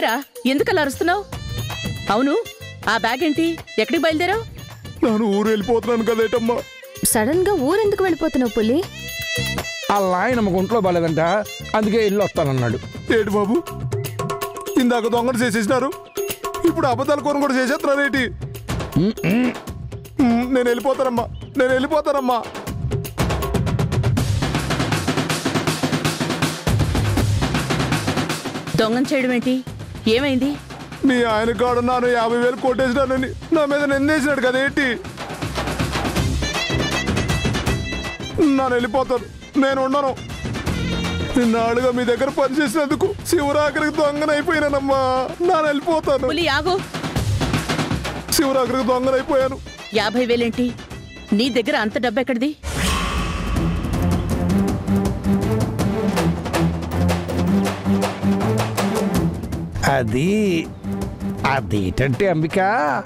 ఏరా ఎందుకలా అరుస్తున్నావు అవును ఆ బ్యాగ్ ఏంటి ఎక్కడికి బయలుదేరావు నేను ఊరు వెళ్ళిపోతున్నాను కదేటమ్మా సడన్ గా ఊరెందుకు వెళ్ళిపోతున్నావు పులి ఆ ఆయన ఒంట్లో బాలేదంట అందుకే ఇల్లు వస్తానన్నాడు ఏడు బాబు ఇందాక దొంగలు చేసేసినారు ఇప్పుడు అబద్ధాలు కొని కూడా చేసేస్తున్నారేటి మ్మ్, నేను వెళ్ళిపోతానమ్మా నేను వెళ్ళిపోతానమ్మా దొంగం చేయడం ఏంటి ఏమైంది మీ ఆయన కాడు నాను యాభై వేలు కొట్టేసినానని నా మీద నిందేసినాడు కదేంటి నన్ను వెళ్ళిపోతాను నేను ఉండను నాలుగా మీ దగ్గర పనిచేసినందుకు శివరాఖరికి దొంగనైపోయినానమ్మా నాన్న వెళ్ళిపోతాను పులి ఆగు శివరాఖరికి దొంగనైపోయాను యాభై వేలేంటి నీ దగ్గర అంత డబ్బు ఎక్కడిది అది అదేంటంటే అంబిక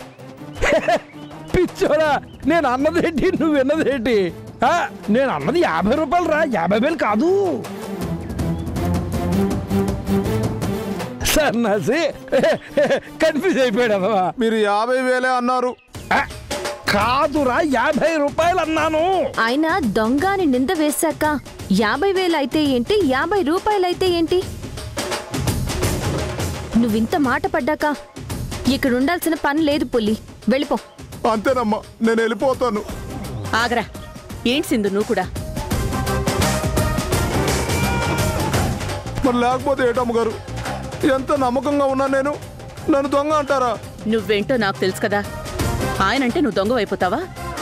పిచ్చోడా నేను అన్నదేంటి నువ్వు విన్నదేంటి ఆ, నేను అన్నది యాభై రూపాయలు రా యాభై వేలు కాదు సన్నాసి కన్ఫ్యూజ్ అయిపోయాడు అదవా మీరు యాభై వేలే అన్నారు కాదురా యాభై రూపాయలు అన్నాను ఆయన దొంగ అని నింద వేశాక యాభై వేలు అయితే ఏంటి యాభై రూపాయలైతే ఏంటి నువ్వింత మాట పడ్డాక ఇక్కడ ఉండాల్సిన పని లేదు పులి వెళ్ళిపో అంతేనమ్మా నేను వెళ్ళిపోతాను ఆగరా ఏంటి సింధు నువ్వు కూడా మరి లేకపోతే ఏటమ్మ గారు ఎంత నమ్మకంగా ఉన్నా నేను నన్ను దొంగ అంటారా నువ్వేంటో నాకు తెలుసు కదా ఆయనంటే నువ్వు దొంగ అయిపోతావా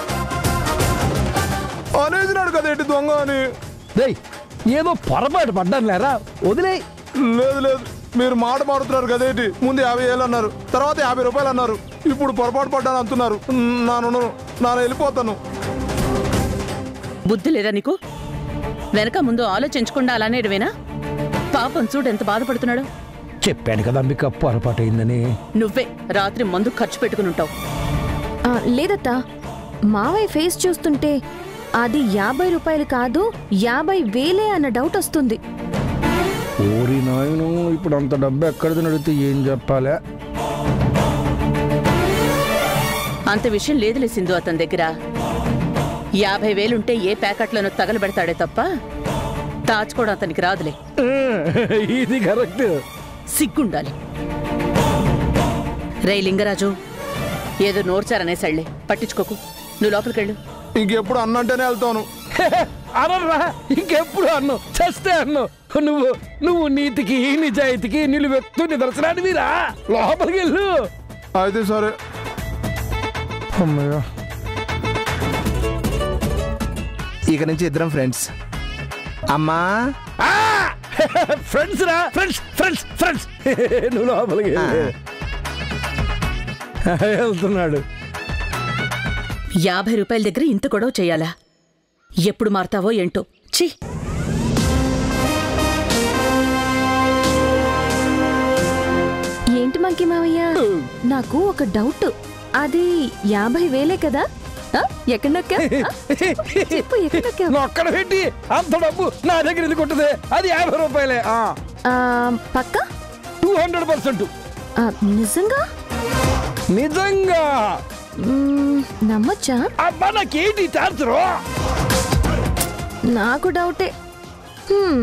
అనేసినాడు కదేంటి దొంగ అని డేయ్ ఏదో పొరపాటు పడ్డాను లేరా వదిలే లేదు లేదు మీరు మాట మారుతున్నారు కదేంటి ముందు యాభై వేలు అన్నారు తర్వాత యాభై రూపాయలు అన్నారు ఇప్పుడు పొరపాటు పడ్డాను అంటున్నారు నాను నాన్న వెళ్ళిపోతాను బుద్ధి లేదా నీకు వెనక ముందు ఆలోచించకుండా అలానేడువేనా పాపం చూడు ఎంత బాధపడుతున్నాడు చెప్పాను కదా అంబిక పొరపాటు అయిందని నువ్వే రాత్రి మందు ఖర్చు పెట్టుకుని ఉంటావు ఆ, లేదత్తా మావయ్య ఫేస్ చూస్తుంటే అది యాభై రూపాయలు కాదు యాభై వేలే అన్న డౌట్ వస్తుంది ఓరి నాయను ఇప్పుడు అంత డబ్బు ఎక్కడిది అడిగితే ఏం చెప్పాలా అంత విషయం లేదులే సింధు అతని దగ్గర యాభై వేలుంటే ఏ ప్యాకెట్లను తగలబెడతాడే తప్ప దాచుకోవడం అతనికి రాదులే ఇది కరెక్ట్ సిగ్గుండాలి రే లింగరాజు ఏదో నోర్చారనేసళ్లే పట్టించుకోకు నువ్వు లోపలికెళ్ళు ఇంకెప్పుడు అన్నంటేనే వెళ్తాను అనరా ఇంకెప్పుడు అన్ను చస్తే అన్ను నువ్వు నువ్వు నీతికి నిజాయితీకి నిలువెత్తు నిదర్శనానివిరా లోపలికి వెళ్ళు అయితే సరే అమ్మయ్య ఇక నుంచి ఇద్దరం ఫ్రెండ్స్ అమ్మా ఫ్రెండ్స్ రా ఫ్రెండ్స్ ఫ్రెండ్స్ ఫ్రెండ్స్ నువ్వు లోపలికి వెళ్ళు. వెళ్తున్నాడు యాభై రూపాయల దగ్గర ఇంత గొడవ చేయాలా ఎప్పుడు మారతావో ఏంటో ఛీ ఏంటి మంకి మావయ్య నాకు ఒక డౌట్ అది యాభై వేలే కదా ఆ, ఎక్కడ నొక్కా? ఆ, చెప్పు ఎక్కడ నొక్కావు? నొక్కడ పెట్టి అంత డబ్బు నా దగ్గర ఇది కొట్టదే అది యాభై రూపాయలే ఆ, పక్క టూ హండ్రెడ్ పర్సెంట్ ఆ, నిజంగా నిజంగా మ్మ్, నమ్మొచ్చా అబ్బా నాకేంటి టార్చరు నాకు డౌటే హ్మ్,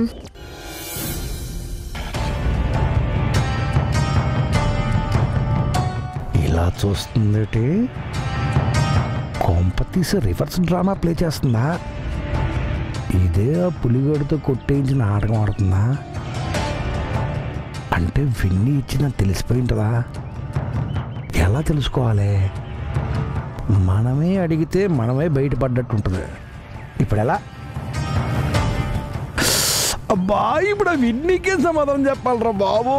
ఇలా చూస్తుందేటి కొంప తీసి రివర్స్ డ్రామా ప్లే చేస్తుందా ఇదే ఆ పులిగడితో కొట్టేయించిన నాటకం ఆడుతుందా అంటే విన్ని ఇచ్చిందని తెలిసిపోయింటదా ఎలా తెలుసుకోవాలి మనమే అడిగితే మనమే బయటపడ్డట్టు ఉంటుంది ఇప్పుడు ఎలా అబ్బా ఇప్పుడు ఆ విన్నీకే సమాధానం చెప్పాలరా బాబు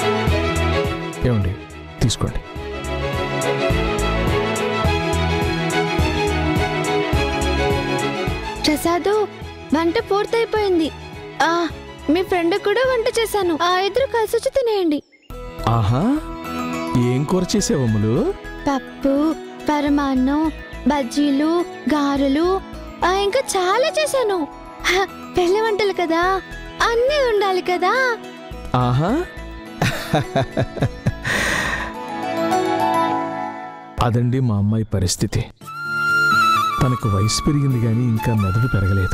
ఏమండి తీసుకోండి ప్రసాద్ వంట పూర్తయిపోయింది ఆ మీ ఫ్రెండ్ కూడా వంట చేశాను ఆ ఇద్దరు కలిసి వచ్చి తినేయండి ఆహా ఏం కూర చేసావమ్ములు పప్పు పరమాన్నం బజ్జీలు గారెలు ఆ ఇంకా చాలా చేశాను హ, పెళ్లి వంటలు కదా అన్నీ ఉండాలి కదా ఆహా అదండి మా అమ్మాయి పరిస్థితి తనకు వయసు పెరిగింది కానీ ఇంకా మెదడు పెరగలేదు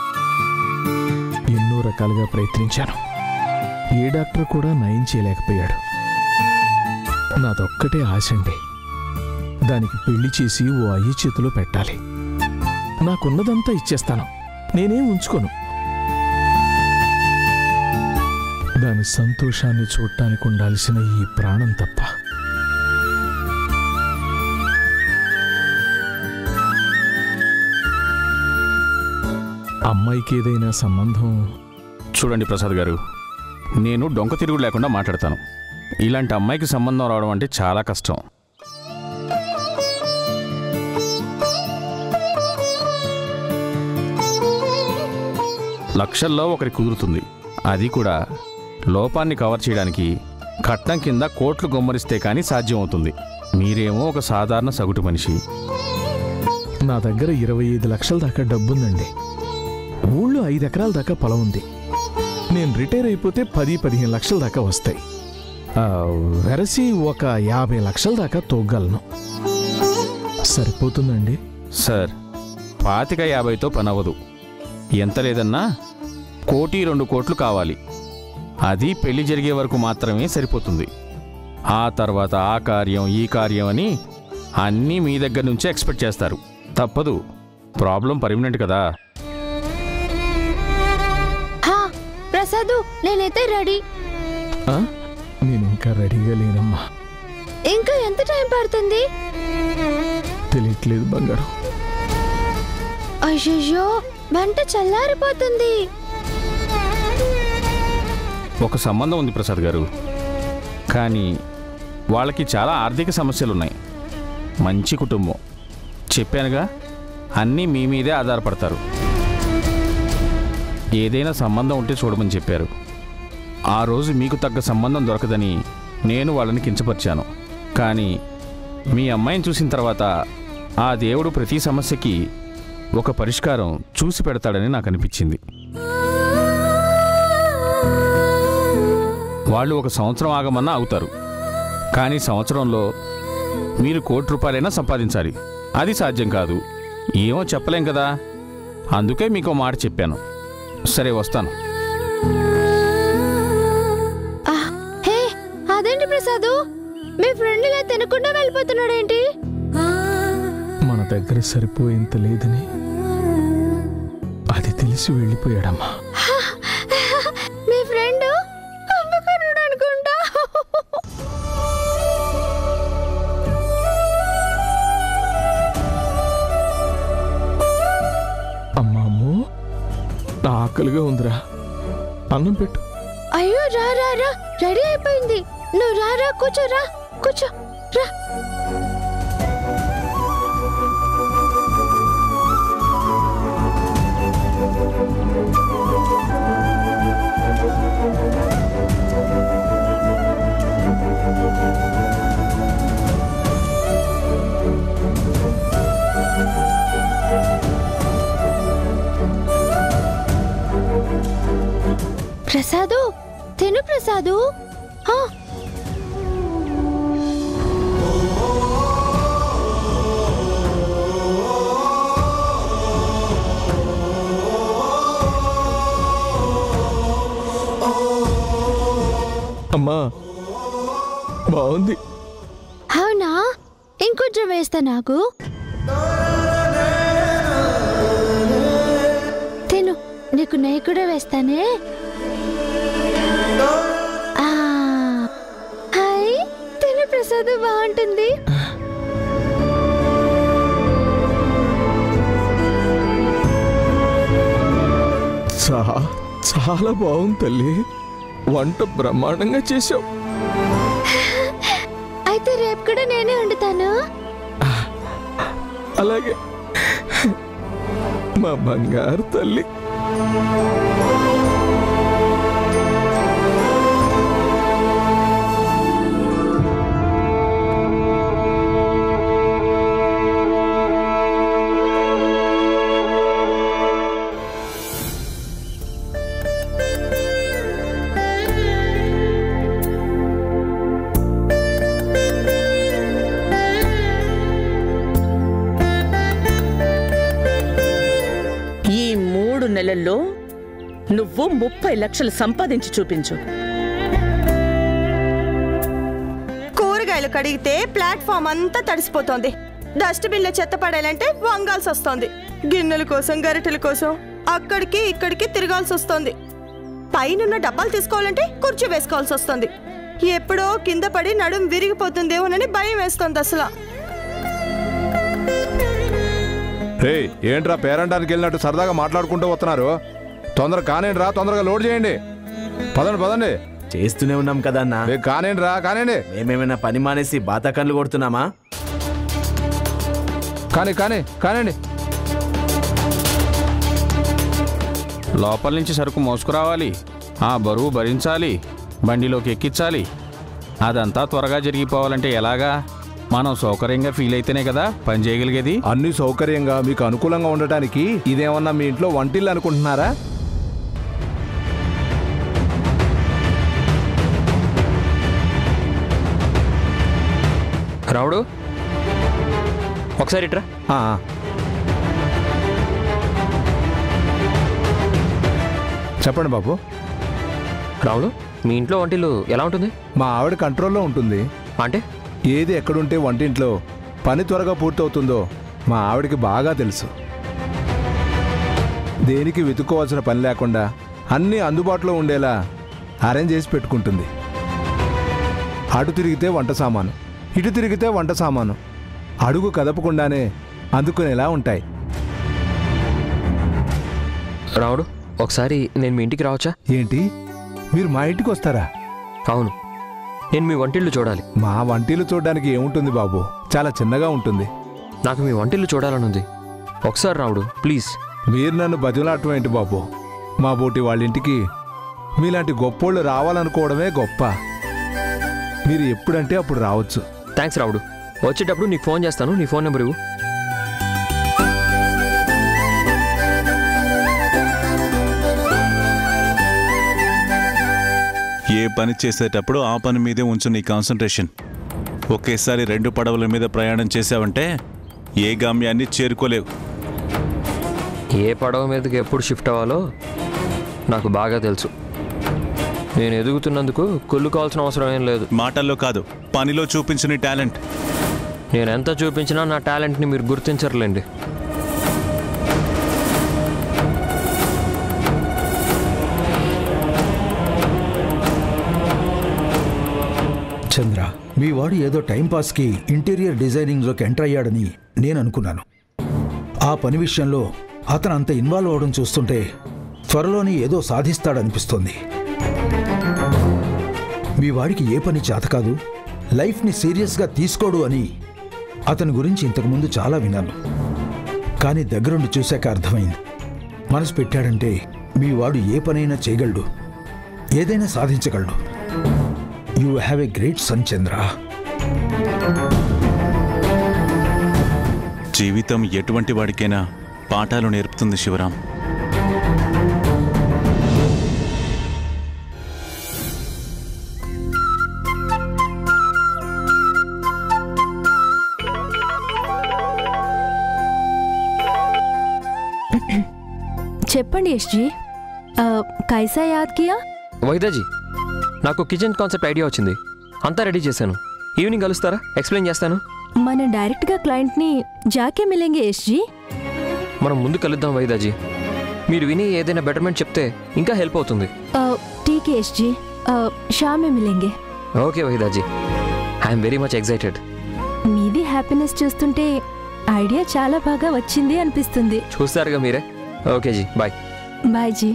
ఎన్నో రకాలుగా ప్రయత్నించాను ఏ డాక్టర్ కూడా నయం చేయలేకపోయాడు నాదొక్కటే ఆశ అండి దానికి పెళ్లి చేసి ఓ అయ్యి చేతిలో పెట్టాలి నాకున్నదంతా ఇచ్చేస్తాను నేనేం ఉంచుకోను దాని సంతోషాన్ని చూడటానికి ఉండాల్సిన ఈ ప్రాణం తప్ప అమ్మాయికి ఏదైనా సంబంధం చూడండి ప్రసాద్ గారు నేను డొంక తిరుగు లేకుండా మాట్లాడతాను ఇలాంటి అమ్మాయికి సంబంధం రావడం అంటే చాలా కష్టం లక్షల్లో ఒకరి కుదురుతుంది అది కూడా లోపాన్ని కవర్ చేయడానికి కట్నం కింద కోట్లు గొమ్మరిస్తే కానీ సాధ్యం అవుతుంది మీరేమో ఒక సాధారణ సగటు మనిషి నా దగ్గర ఇరవై ఐదు లక్షల దాకా డబ్బుందండి ఊళ్ళో ఐదు ఎకరాల దాకా పొలం ఉంది నేను రిటైర్ అయిపోతే పది పదిహేను లక్షల దాకా వస్తాయి ఆ, వెరసి ఒక యాభై లక్షల దాకా తోగలను సరిపోతుందండి సార్ పాతిక యాభైతో పని అవ్వదు ఎంత లేదన్నా కోటి రెండు కోట్లు కావాలి అది పెళ్లి జరిగే వరకు మాత్రమే సరిపోతుంది ఆ తర్వాత ఆ కార్యం ఈ కార్యం అని అన్నీ మీ దగ్గర నుంచే ఎక్స్పెక్ట్ చేస్తారు తప్పదు ప్రాబ్లం పర్మనెంట్ కదా హా ప్రసాద్ నేనైతే రెడీ ఆ? నేను ఇంకా రెడీగా లేనమ్మా ఇంకా ఎంత టైం పడుతుంది తెలియట్లేదు బంగారం అయ్యయ్యో వంట చల్లారిపోతుంది ఒక సంబంధం ఉంది ప్రసాద్ గారు కానీ వాళ్ళకి చాలా ఆర్థిక సమస్యలు ఉన్నాయి మంచి కుటుంబం చెప్పానుగా అన్నీ మీ మీదే ఆధారపడతారు ఏదైనా సంబంధం ఉంటే చూడమని చెప్పారు ఆ రోజు మీకు తగ్గ సంబంధం దొరకదని నేను వాళ్ళని కించపరిచాను కానీ మీ అమ్మాయిని చూసిన తర్వాత ఆ దేవుడు ప్రతి సమస్యకి ఒక పరిష్కారం చూసి పెడతాడని నాకు అనిపించింది వాళ్ళు ఒక సంవత్సరం ఆగమన్నా అవుతారు కానీ సంవత్సరంలో మీరు కోటి రూపాయలైనా సంపాదించాలి అది సాధ్యం కాదు ఏమో చెప్పలేం కదా అందుకే మీకు మాట చెప్పాను సరే వస్తాను ఆ, హే అదేంటి ప్రసాద్ మీ ఫ్రెండ్ ఇలా తినకుండా వెళ్ళిపోతున్నాడేంటి మన దగ్గర సరిపోయేంత లేదని అది తెలిసి వెళ్ళిపోయాడమ్మా మీ ఫ్రెండ్ కుంభకర్ణుడు అనుకుంటా అమ్మా అమ్మో నా ఆకలిగా ఉందిరా అన్నం పెట్టు అయ్యో రా రా రా రెడీ అయిపోయింది నువ్వు రా రా కూర్చో రా కూర్చో రా ప్రసాదు తిను ప్రసాదు ఆ, అమ్మా బాగుంది అవునా ఇంకొంచెం వేస్తా నాకు తిను నీకు నెయ్యి కూడా వేస్తానే ఆ, హాయ్ తిను ప్రసాద్ బాగుంటుంది చా చాలా బాగుంది తల్లి వంట బ్రహ్మాండంగా చేసావు అయితే రేపు కూడా నేనే వండుతాను అలాగే మా బంగారు తల్లి ఈ మూడు నెలల్లో నువ్వు ముప్పై లక్షలు సంపాదించి చూపించు కూరగాయలు కడిగితే ప్లాట్ఫామ్ అంతా తడిసిపోతోంది డస్ట్బిన్లో చెత్త పడేయాలంటే వంగాల్సి వస్తోంది గిన్నెల కోసం గరిటెల కోసం అక్కడికి ఇక్కడికి తిరగాల్సి వస్తోంది పైనున్న డబ్బాలు తీసుకోవాలంటే కుర్చీ వేసుకోవాల్సి వస్తుంది ఎప్పుడో కింద పడి నడుం విరిగిపోతుందేమోనని భయం వేస్తోంది అసలు రే ఏంట్రా పేరంటానికి వెళ్ళినట్టు సరదాగా మాట్లాడుకుంటూ వస్తున్నారు తొందర కానివ్వండి రా తొందరగా లోడ్ చేయండి పదండి పదండి చేస్తూనే ఉన్నాం కదా అన్న ఏ కానివ్వండి రా కానివ్వండి మేమేమైనా పని మానేసి బాతాకన్లు కొడుతున్నామా కానీ కానీ కానివ్వండి లోపల నుంచి సరుకు మోసుకురావాలి ఆ బరువు భరించాలి బండిలోకి ఎక్కించాలి అదంతా త్వరగా జరిగిపోవాలంటే ఎలాగా మనం సౌకర్యంగా ఫీల్ అయితేనే కదా పని చేయగలిగేది అన్ని సౌకర్యంగా మీకు అనుకూలంగా ఉండటానికి ఇదేమన్నా మీ ఇంట్లో వంటిల్లు అనుకుంటున్నారా రావుడు ఒకసారి ఇట్రా ఆ, చెప్పండి బాబు రావుడు మీ ఇంట్లో వంటిల్లు ఎలా ఉంటుంది మా ఆవిడ కంట్రోల్లో ఉంటుంది అంటే ఏది ఎక్కడుంటే వంటింట్లో పని త్వరగా పూర్తవుతుందో మా ఆవిడకి బాగా తెలుసు దేనికి వెతుక్కోవాల్సిన పని లేకుండా అన్నీ అందుబాటులో ఉండేలా అరేంజ్ చేసి పెట్టుకుంటుంది అటు తిరిగితే వంట సామాను ఇటు తిరిగితే వంట సామాను అడుగు కదపకుండానే అందుకునేలా ఉంటాయి రావుడు ఒకసారి నేను మీ ఇంటికి రావచ్చా ఏంటి మీరు మా ఇంటికి వస్తారా అవును నేను మీ వంటిల్లు చూడాలి మా వంటిల్లు చూడడానికి ఏముంటుంది బాబు చాలా చిన్నగా ఉంటుంది నాకు మీ వంటిల్లు చూడాలనుంది ఒకసారి రావుడు ప్లీజ్ మీరు నన్ను బతిలాటం ఏంటి బాబు మా బోటి వాళ్ళ ఇంటికి మీలాంటి గొప్పోళ్ళు రావాలనుకోవడమే గొప్ప మీరు ఎప్పుడంటే అప్పుడు రావచ్చు థ్యాంక్స్ రావుడు వచ్చేటప్పుడు నీకు ఫోన్ చేస్తాను నీ ఫోన్ నెంబర్ ఇవ్వు ఏ పని చేసేటప్పుడు ఆ పని మీదే ఉంచు నీ కాన్సన్ట్రేషన్ ఒకేసారి రెండు పడవల మీద ప్రయాణం చేసావంటే ఏ గమ్యాన్ని చేరుకోలేవు ఏ పడవ మీదకి ఎప్పుడు షిఫ్ట్ అవ్వాలో నాకు బాగా తెలుసు నేను ఎదుగుతున్నందుకు కుళ్ళు కావాల్సిన అవసరం ఏం లేదు మాటల్లో కాదు పనిలో చూపించిన టాలెంట్ నేను ఎంత చూపించినా నా టాలెంట్ని మీరు గుర్తించరులేండి చంద్ర మీ వాడు ఏదో టైంపాస్కి ఇంటీరియర్ డిజైనింగ్లోకి ఎంటర్ అయ్యాడని నేను అనుకున్నాను ఆ పని విషయంలో అతను అంత ఇన్వాల్వ్ అవడం చూస్తుంటే త్వరలోనే ఏదో సాధిస్తాడనిపిస్తోంది మీ వాడికి ఏ పని చేత కాదు లైఫ్ని సీరియస్గా తీసుకోడు అని అతని గురించి ఇంతకుముందు చాలా విన్నాను కానీ దగ్గరుండి చూశాక అర్థమైంది మనసు పెట్టాడంటే మీ వాడు ఏ పనైనా చేయగలడు ఏదైనా సాధించగలడు you have a great son Chandra జీవితం ఎటువంటి వాడికైనా పాఠాలు నేర్పుతుంది శివరాం చెప్పండి యశ్జీ ఆ, కైసా యాద్ కియా వైదాజీ నాకు కిచెన్ కాన్సెప్ట్ ఐడియా వచ్చింది అంతా రెడీ చేశాను ఈవినింగ్ కలుస్తారా ఎక్స్ప్లెయిన్ చేస్తాను మనం డైరెక్ట్గా క్లయింట్ని జాకే మిలేంగే యశ్జీ మనం ముందు కలుద్దాం వైదాజీ మీరు విని ఏదైనా బెటర్మెంట్ చెప్తే ఇంకా హెల్ప్ అవుతుంది ఆ, ఠీక్ है యశ్జీ ఆ, షామ్ మే మిలేంగే okay Vaidaji I'm very much excited మీది హ్యాపీనెస్ చూస్తుంటే ఐడియా చాలా బాగా వచ్చింది అనిపిస్తుంది చూస్తారుగా మీరే ఓకే జీ బాయ్ బాయ్ జీ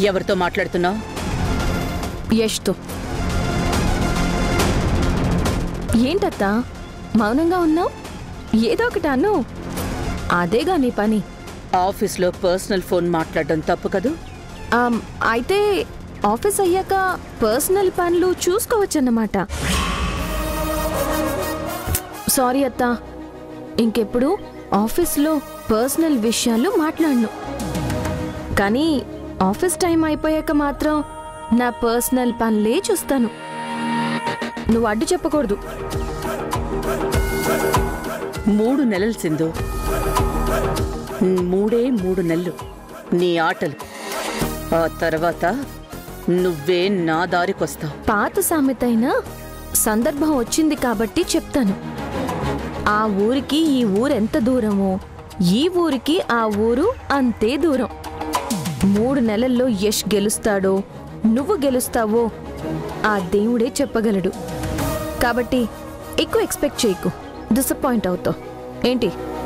ఎవరితో మాట్లాడుతున్నావు యష్తో ఏంటత్తా మౌనంగా ఉన్నావు ఏదో ఒకటి అను అదేగా నీ పని ఆఫీస్లో పర్సనల్ ఫోన్ మాట్లాడడం తప్పు కదూ ఆమ్, అయితే ఆఫీస్ అయ్యాక పర్సనల్ పనులు చూసుకోవచ్చన్నమాట సారీ అత్తా ఇంకెప్పుడు ఆఫీస్లో పర్సనల్ విషయాలు మాట్లాడను కానీ ఆఫీస్ టైం అయిపోయాక మాత్రం నా పర్సనల్ పనులే చూస్తాను నువ్వు అడ్డు చెప్పకూడదు మూడు నెలలు సింధు మూడే మూడు నెలలు నీ ఆటలు ఆ తర్వాత నువ్వే నా దారికొస్తావు పాత సామెతైన సందర్భం వచ్చింది కాబట్టి చెప్తాను ఆ ఊరికి ఈ ఊరెంత దూరమో ఈ ఊరికి ఆ ఊరు అంతే దూరం మూడు నెలల్లో యష్ గెలుస్తాడో నువ్వు గెలుస్తావో ఆ దేవుడే చెప్పగలడు కాబట్టి ఎక్కువ ఎక్స్పెక్ట్ చేయకు డిసప్పాయింట్ అవుతావు ఏంటి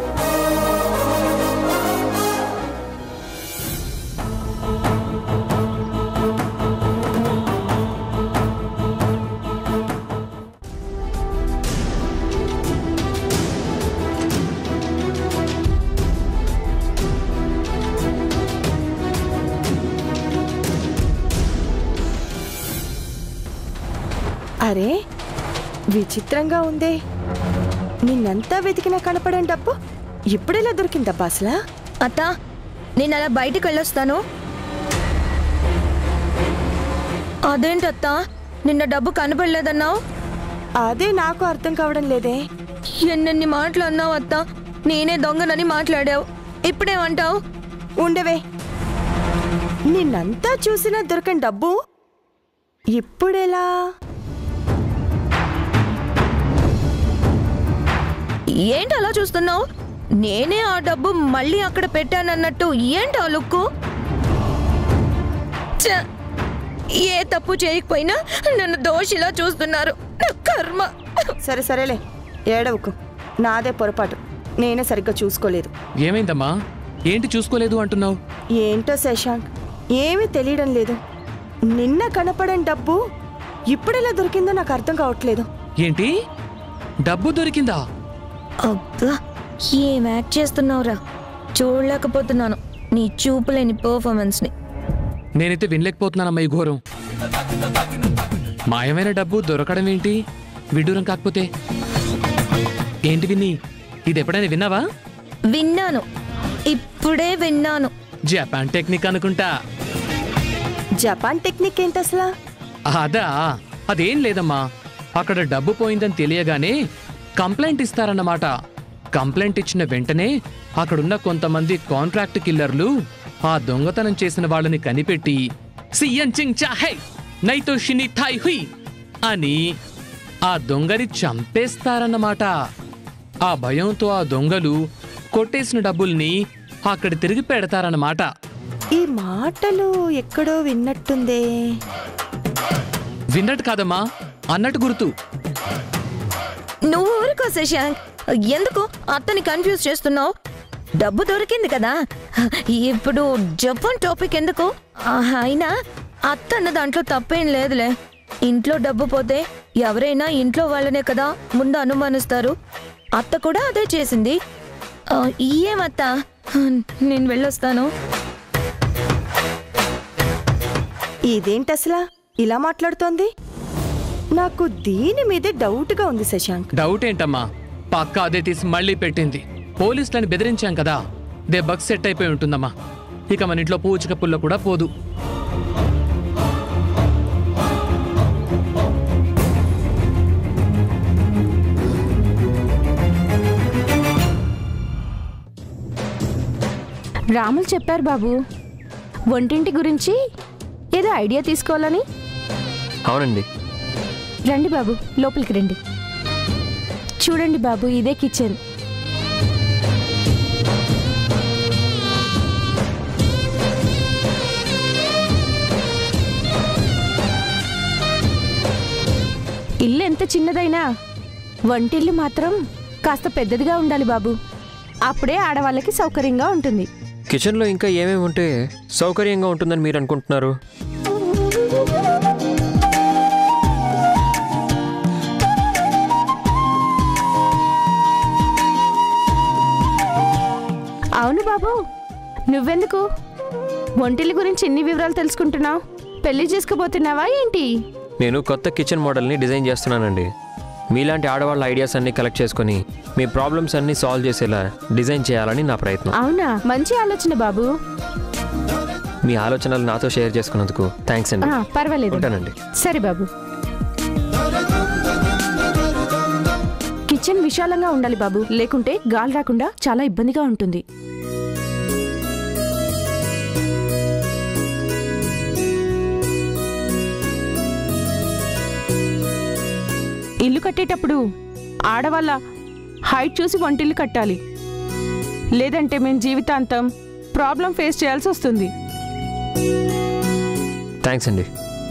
అరే విచిత్రంగా ఉందే నిన్నంతా వెతికినా కనపడని డబ్బు ఇప్పుడెలా దొరికిందబ్బా అసలా అత్త నేను అలా బయటికి వెళ్ళొస్తాను అదేంటత్తా నిన్న డబ్బు కనపడలేదన్నావు అదే నాకు అర్థం కావడం లేదే ఎన్నెన్ని మాటలు అన్నావు అత్త నేనే దొంగనని మాట్లాడావు ఇప్పుడేమంటావు ఉండవే నిన్నంతా చూసినా దొరకని డబ్బు ఇప్పుడెలా ఏంటి అలా చూస్తున్నావు నేనే ఆ డబ్బు మళ్ళీ అక్కడ పెట్టానన్నట్టు ఏంటి ఆ లుక్కు ఛ! ఏ తప్పు చేయకపోయినా నన్ను దోషిలా చూస్తున్నారు నా కర్మ సరే సరేలే ఏడవకు నాదే పొరపాటు నేనే సరిగ్గా చూసుకోలేదు ఏమైందమ్మా ఏంటి చూసుకోలేదు అంటున్నావు ఏంటో శశాంక్ ఏమీ తెలియడం లేదు నిన్న కనపడని డబ్బు ఇప్పుడెలా దొరికిందో నాకు అర్థం కావట్లేదు ఏంటి డబ్బు దొరికిందా అబ్బా ఏం యాక్ట్ చేస్తున్నావురా చూడలేకపోతున్నాను నీ చూపులేని పర్ఫార్మెన్స్ని నేనైతే వినలేకపోతున్నానమ్మా ఈ ఘోరం మాయమైన డబ్బు దొరకడం ఏంటి విడ్డూరం కాకపోతే ఏంటి విన్ని ఇది ఎప్పుడైనా విన్నావా విన్నాను ఇప్పుడే విన్నాను జపాన్ టెక్నిక్ అనుకుంటా జపాన్ టెక్నిక్ ఏంటి అసలు అదా అదేం లేదమ్మా అక్కడ డబ్బు పోయిందని తెలియగానే కంప్లైంట్ ఇస్తారన్నమాట కంప్లైంట్ ఇచ్చిన వెంటనే అక్కడున్న కొంతమంది కాంట్రాక్ట్ కిల్లర్లు ఆ దొంగతనం చేసిన వాళ్ళని కనిపెట్టి సిఎన్ చింగ్ చాహై నైతో షిని థాయ్ హుయ్ అని ఆ దొంగని చంపేస్తారన్నమాట ఆ భయంతో ఆ దొంగలు కొట్టేసిన డబ్బుల్ని అక్కడ తిరిగి పెడతారన్నమాట ఈ మాటలు ఎక్కడో విన్నట్టుందే విన్నట్టు కాదమ్మా అన్నట్టు గుర్తు నువ్వు ఊరుకో శశాంక్ ఎందుకు అత్తని కన్ఫ్యూజ్ చేస్తున్నావు డబ్బు దొరికింది కదా ఇప్పుడు జపాన్ టాపిక్ ఎందుకు ఆ, అయినా అత్త అన్న దాంట్లో తప్పేం లేదులే ఇంట్లో డబ్బు పోతే ఎవరైనా ఇంట్లో వాళ్ళనే కదా ముందు అనుమానిస్తారు అత్త కూడా అదే చేసింది ఆ, ఏమత్త నేను వెళ్ళొస్తాను ఇదేంటి అసలు ఇలా మాట్లాడుతోంది నాకు దీని మీదే డౌట్గా ఉంది శశాంక్ డౌట్ ఏంటమ్మా పక్క అదే తీసి మళ్ళీ పెట్టింది పోలీసులని బెదిరించాం కదా దెబ్బకు సెట్ అయిపోయి ఉంటుందమ్మా ఇక మన ఇంట్లో పూచిక పుల్ల కూడా పోదు రాములు చెప్పారు బాబు వంటింటి గురించి ఏదో ఐడియా తీసుకోవాలని అవునండి రండి బాబు లోపలికి రండి చూడండి బాబు ఇదే కిచెన్ ఇల్లు ఎంత చిన్నదైనా వంటిల్లు మాత్రం కాస్త పెద్దదిగా ఉండాలి బాబు అప్పుడే ఆడవాళ్ళకి సౌకర్యంగా ఉంటుంది కిచెన్లో ఇంకా ఏమేమి ఉంటే సౌకర్యంగా ఉంటుందని మీరు అనుకుంటున్నారు అవును బాబు నువ్వెందుకు ఒంటిల గురించి ఎన్ని వివరాలు తెలుసుకుంటున్నావు పెళ్లి చేసుకోబోతున్నావా ఏంటి నేను కొత్త కిచెన్ మోడల్ని డిజైన్ చేస్తున్నానండి మీలాంటి ఆడవాళ్ళ ఐడియాస్ అన్ని కలెక్ట్ చేసుకొని మీ ప్రాబ్లమ్స్ అన్ని సాల్వ్ చేసేలా డిజైన్ చేయాలని నా ప్రయత్నం అవునా మంచి ఆలోచన బాబు మీ ఆలోచనలు నాతో షేర్ చేసుకున్నందుకు థ్యాంక్స్ అండి ఆ, పర్వాలేదు ఉంటానండి సరే బాబు కిచెన్ విశాలంగా ఉండాలి బాబు లేకుంటే గాలి రాకుండా చాలా ఇబ్బందిగా ఉంటుంది ఇల్లు కట్టేటప్పుడు ఆడవాళ్ళ హైట్ చూసి వంటిల్లు కట్టాలి లేదంటే మేము జీవితాంతం ప్రాబ్లం ఫేస్ చేయాల్సి వస్తుంది థ్యాంక్స్ అండి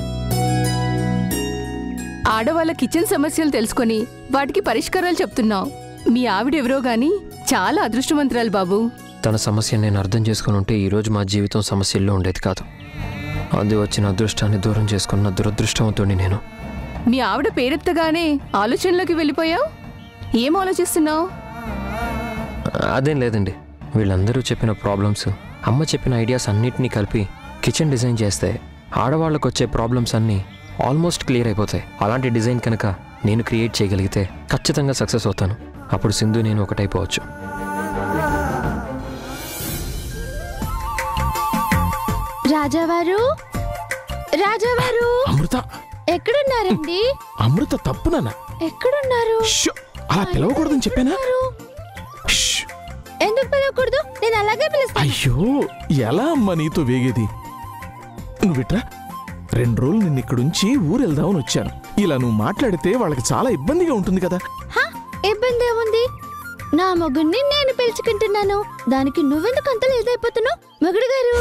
ఆడవాళ్ళ కిచెన్ సమస్యలు తెలుసుకొని వాటికి పరిష్కారాలు చెప్తున్నావు మీ ఆవిడెవరో గాని చాలా అదృష్టవంతురాలు బాబు తన సమస్యను నేను అర్థం చేసుకుని ఉంటే ఈరోజు మా జీవితం సమస్యల్లో ఉండేది కాదు అది వచ్చిన అదృష్టాన్ని దూరం చేసుకున్న దురదృష్టవంతుడిని నేను మీ ఆవిడ పేరెత్తగానే ఆలోచనలోకి వెళ్ళిపోయావు ఏం ఆలోచిస్తున్నావు అదేం లేదండి వీళ్ళందరూ చెప్పిన ప్రాబ్లమ్స్ అమ్మ చెప్పిన ఐడియాస్ అన్నిటినీ కలిపి కిచెన్ డిజైన్ చేస్తే ఆడవాళ్ళకు వచ్చే ప్రాబ్లమ్స్ అన్నీ ఆల్మోస్ట్ క్లియర్ అయిపోతాయి అలాంటి డిజైన్ కనుక నేను క్రియేట్ చేయగలిగితే ఖచ్చితంగా సక్సెస్ అవుతాను అప్పుడు సింధు నేను ఒకటైపోవచ్చు రాజావారు రాజావారు అమృత ఎక్కడున్నారండి అమృత తప్పు నాన్న ఎక్కడున్నారు షో, అలా పిలవకూడదని చెప్పానా ష్, ఎందుకు పిలవకూడదు నేను అలాగే పిలుస్తాను అయ్యో ఎలా అమ్మా నీతో వేగేది నువ్విట్రా రెండు రోజులు నిన్ను ఇక్కడుంచి ఊరు వెళ్దామని వచ్చాను ఇలా నువ్వు మాట్లాడితే వాళ్ళకి చాలా ఇబ్బందిగా ఉంటుంది కదా హా, ఇబ్బంది ఏముంది నా మొగుడిని నేను పిలుచుకుంటున్నాను దానికి నువ్వెందుకు అంత లేదైపోతున్నావు మొగుడు గారు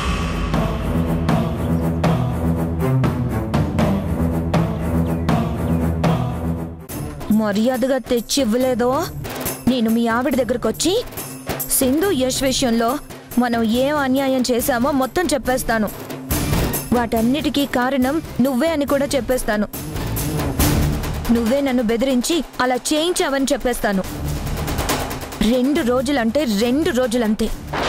మర్యాదగా తెచ్చి ఇవ్వలేదో నేను మీ ఆవిడ దగ్గరకు వచ్చి సింధు యశ్ విషయంలో మనం ఏం అన్యాయం చేశామో మొత్తం చెప్పేస్తాను వాటన్నిటికీ కారణం నువ్వే అని కూడా చెప్పేస్తాను నువ్వే నన్ను బెదిరించి అలా చేయించావని చెప్పేస్తాను రెండు రోజులంటే రెండు రోజులంతే